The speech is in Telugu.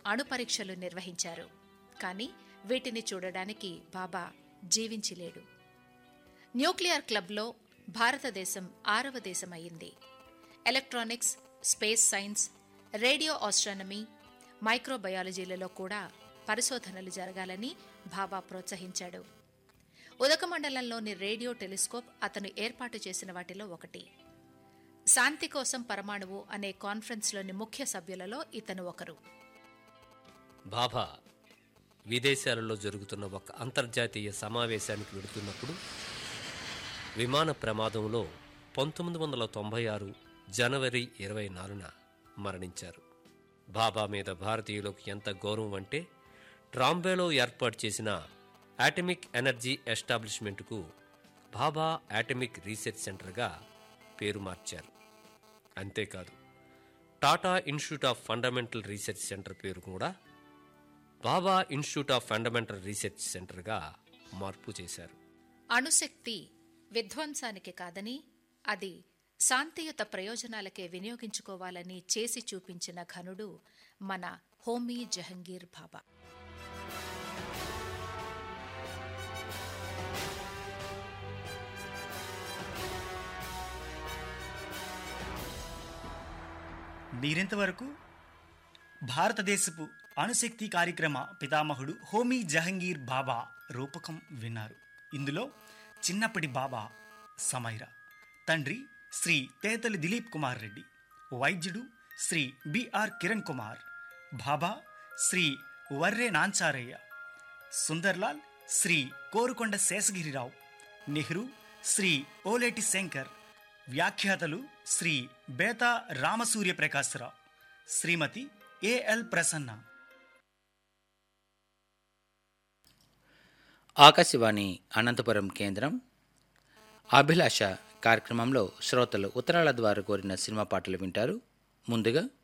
అణుపరీక్షలు నిర్వహించారు కానీ వీటిని చూడడానికి బాబా జీవించి లేడు న్యూక్లియర్ క్లబ్లో భారతదేశం ఆరవ దేశం అయింది electronics space science radio astronomy మైక్రోబయాలజీలలో కూడా పరిశోధనలు జరగాలని బాబా ప్రోత్సహించాడు ఉదకమండలంలోని రేడియో టెలిస్కోప్ అతను ఏర్పాటు చేసిన వాటిలో ఒకటి శాంతి కోసం పరమాణువు అనే కాన్ఫరెన్స్లోని ముఖ్య సభ్యులలో ఇతను ఒకరు బాబా విదేశాలలో జరుగుతున్న ఒక అంతర్జాతీయ సమావేశానికి వెళుతున్నప్పుడు విమాన ప్రమాదంలో పంతొమ్మిది వందల తొంభై ఆరు జనవరి ఇరవై నాలుగున మరణించారు బాబా మీద భారతీయులకు ఎంత గౌరవం అంటే ట్రాంబేలో ఏర్పాటు చేసిన ఆటమిక్ ఎనర్జీ ఎస్టాబ్లిష్మెంట్కు బాబా ఆటమిక్ రీసెర్చ్ సెంటర్గా పేరు మార్చారు అంతేకాదు Tata institute of fundamental research centre పేరు కూడా Bhabha institute of fundamental research సెంటర్గా మార్పు చేశారు అణుశక్తి విధ్వంసానికి కాదని అది శాంతియుత ప్రయోజనాలకే వినియోగించుకోవాలని చేసి చూపించిన ఘనుడు మన హోమీ జహంగీర్ బాబా మీరింతవరకు భారతదేశపు అణుశక్తి కార్యక్రమ పితామహుడు హోమీ జహంగీర్ బాబా రూపకం విన్నారు ఇందులో చిన్నప్పటి బాబా సమైరా తండ్రి శ్రీ తేతలి దిలీప్ కుమార్ రెడ్డి వైద్యుడు శ్రీ బిఆర్ కిరణ్ కుమార్ బాబా శ్రీ వర్రే నాంచారయ్య సుందర్లాల్ శ్రీ కోరుకొండ శేషగిరిరావు నెహ్రూ శ్రీ ఓలేటి శంకర్ వ్యాఖ్యాతలు శ్రీ బేతా రామసూర్య ప్రకాశ్రావు శ్రీమతి ఏఎల్ ప్రసన్న ఆకాశవాణి అనంతపురం కేంద్రం అభిలాష కార్యక్రమంలో శ్రోతలు ఉత్తరాల ద్వారా కోరిన సినిమా పాటలు వింటారు ముందుగా